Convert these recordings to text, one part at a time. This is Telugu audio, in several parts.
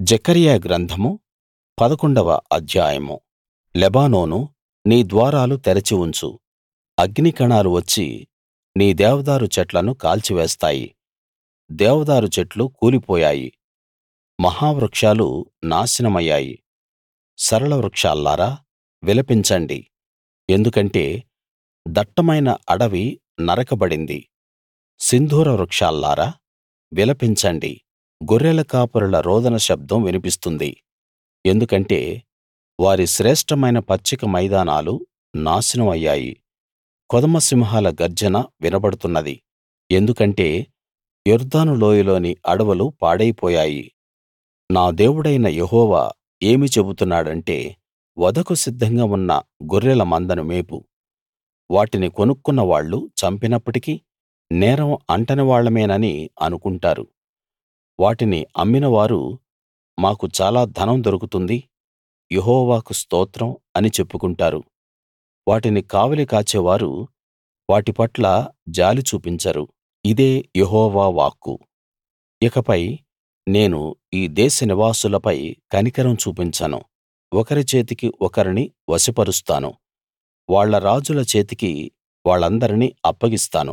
జెకర్యా గ్రంథము పదకొండవ అధ్యాయము లెబానోనూ నీ ద్వారాలు తెరచి ఉంచు అగ్నికణాలు వచ్చి నీ దేవదారు చెట్లను కాల్చివేస్తాయి దేవదారు చెట్లు కూలిపోయాయి మహావృక్షాలు నాశనమయ్యాయి సరళ వృక్షాల్లారా విలపించండి ఎందుకంటే దట్టమైన అడవి నరకబడింది సింధూర వృక్షాల్లారా విలపించండి గొర్రెల కాపరుల రోదన శబ్దం వినిపిస్తుంది ఎందుకంటే వారి శ్రేష్ఠమైన పచ్చిక మైదానాలు నాశనం అయ్యాయి కొదమసింహాల గర్జన వినబడుతున్నది ఎందుకంటే యొర్దాను లోయలోని అడవులు పాడైపోయాయి నా దేవుడైన యెహోవా ఏమి చెబుతున్నాడంటే వధకు సిద్ధంగా ఉన్న గొర్రెల మందను మేపు వాటిని కొనుక్కున్న వాళ్ళు చంపినప్పటికీ నేరం అంటని వాళ్ళమేనని అనుకుంటారు వాటిని అమ్మినవారు మాకు చాలా ధనం దొరుకుతుంది యెహోవాకు స్తోత్రం అని చెప్పుకుంటారు వాటిని కావలి కాచేవారు వాటి పట్ల జాలి చూపించరు ఇదే యెహోవా వాక్కు ఇకపై నేను ఈ దేశ నివాసులపై కనికరం చూపించను ఒకరి చేతికి ఒకరిని వశపరుస్తాను వాళ్ళ రాజుల చేతికి వాళ్ళందరినీ అప్పగిస్తాను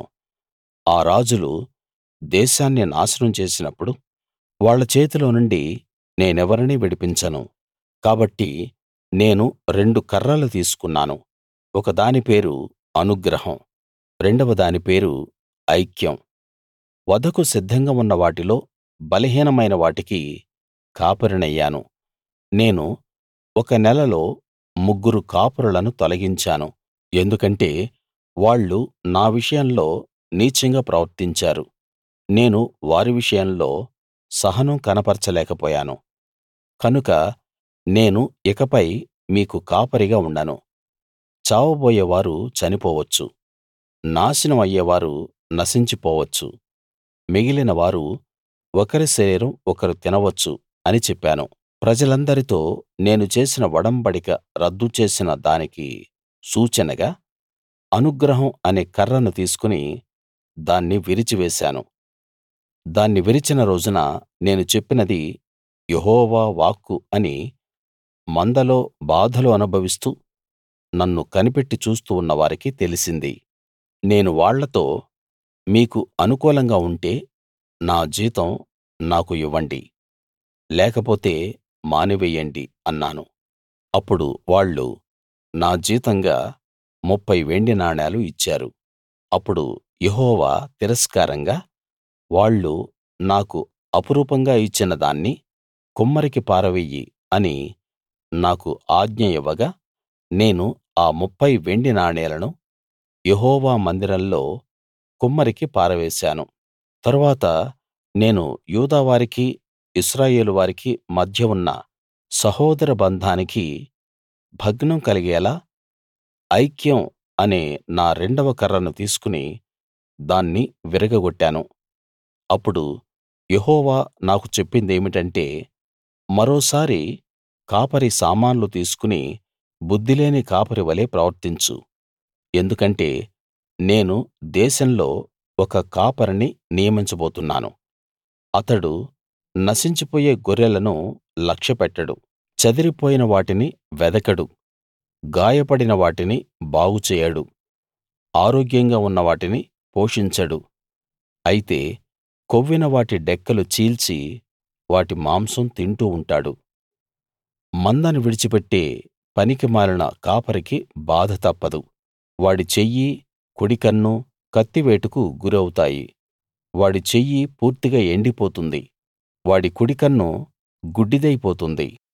ఆ రాజులు దేశాన్ని నాశనం చేసినప్పుడు వాళ్ళ చేతిలో నుండి నేనెవరినీ విడిపించను కాబట్టి నేను రెండు కర్రలు తీసుకున్నాను ఒక దాని పేరు అనుగ్రహం రెండవ దాని పేరు ఐక్యం వధకు సిద్ధంగా ఉన్న వాటిలో బలహీనమైన వాటికి కాపరినయ్యాను నేను ఒక నెలలో ముగ్గురు కాపరులను తొలగించాను ఎందుకంటే వాళ్ళు నా విషయంలో నీచంగా ప్రవర్తించారు నేను వారి విషయంలో సహనం కనపరచలేకపోయాను కనుక నేను ఇకపై మీకు కాపరిగా ఉండను చావబోయే వారు చనిపోవచ్చు నాశనం అయ్యేవారు నశించిపోవచ్చు మిగిలిన వారు ఒకరి శరీరం ఒకరు తినవచ్చు అని చెప్పాను ప్రజలందరితో నేను చేసిన ఒడంబడిక రద్దు చేసిన దానికి సూచనగా అనుగ్రహం అనే కర్రను తీసుకుని దాన్ని విరిచివేశాను దాన్ని విరిచిన రోజున నేను చెప్పినది యెహోవా వాక్కు అని మందలో బాధలు అనుభవిస్తూ నన్ను కనిపెట్టి చూస్తూ ఉన్న వారికి తెలిసింది నేను వాళ్ళతో మీకు అనుకూలంగా ఉంటే నా జీతం నాకు ఇవ్వండి లేకపోతే మానివెయ్యండి అన్నాను అప్పుడు వాళ్ళు నా జీతంగా ముప్ఫై వెండి నాణేలు ఇచ్చారు అప్పుడు యెహోవా తిరస్కారంగా వాళ్ళు నాకు అపురూపంగా ఇచ్చిన దాన్ని కుమ్మరికి పారవెయ్యి అని నాకు ఆజ్ఞ ఇవ్వగా నేను ఆ ముప్ఫై వెండి నాణేలను యెహోవా మందిరంలో కుమ్మరికి పారవేశాను తరువాత నేను యూదా వారికి ఇశ్రాయేలు వారికి మధ్య ఉన్న సహోదర బంధానికి భగ్నం కలిగేలా ఐక్యం అనే నా రెండవ కర్రను తీసుకుని దాన్ని విరగగొట్టాను అప్పుడు యెహోవా నాకు చెప్పిందేమిటంటే మరోసారి కాపరి సామాన్లు తీసుకుని బుద్ధిలేని కాపరి వలే ప్రవర్తించు ఎందుకంటే నేను దేశంలో ఒక కాపరిని నియమించబోతున్నాను అతడు నశించిపోయే గొర్రెలను లక్ష్యపెట్టడు చెదిరిపోయిన వాటిని వెదకడు గాయపడిన వాటిని బాగు చేయడు ఆరోగ్యంగా ఉన్న వాటిని పోషించడు అయితే కొవ్విన వాటి డెక్కలు చీల్చి వాటి మాంసం తింటూ ఉంటాడు మందను విడిచిపెట్టే పనికిమాలిన కాపరికి బాధ తప్పదు వాడి చెయ్యి కుడికన్ను కత్తివేటుకు గురవుతాయి వాడి చెయ్యి పూర్తిగా ఎండిపోతుంది వాడి కుడికన్ను గుడ్డిదైపోతుంది